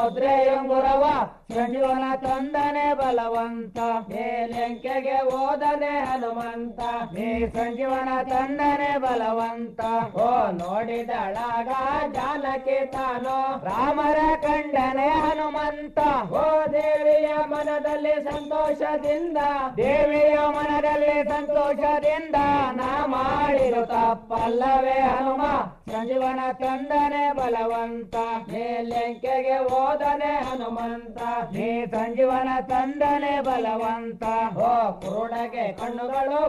ಮುದ್ರೆಯಂಗುರವ ಸಂಜೀವನ ತಂದನೆ ಬಲವಂತ ಮೇಲೆಂಕೆಗೆ ಓದನೆ ಹನುಮಂತ ನೀ ಸಂಜೀವನ ತಂದನೆ ಬಲವಂತ ಓ ನೋಡಿದಳಾಗ ಜಾನಕಿ ತಾನು ರಾಮರ ಕಂಡನೆ ಹನುಮಂತ ಓ ದೇವಿಯ ಮನದಲ್ಲಿ ಸಂತೋಷದಿಂದ ದೇವಿಯ ಮನದಲ್ಲಿ ಸಂತೋಷದಿಂದ ನಾ ಮಾಡಿರು ತಪ್ಪಲ್ಲವೇ ಹನುಮ ಸಂಜೀವನ ತಂದನೆ ಬಲವಂತ ಮೇಲೆಂಕೆಗೆ ಓದನೆ ಹನುಮಂತ ನೀ ಸಂಜೀವನ ತಂದನೆ ಬಲವಂತ ಓ ಕುರುಡಗೆ ಕಣ್ಣುಗಳು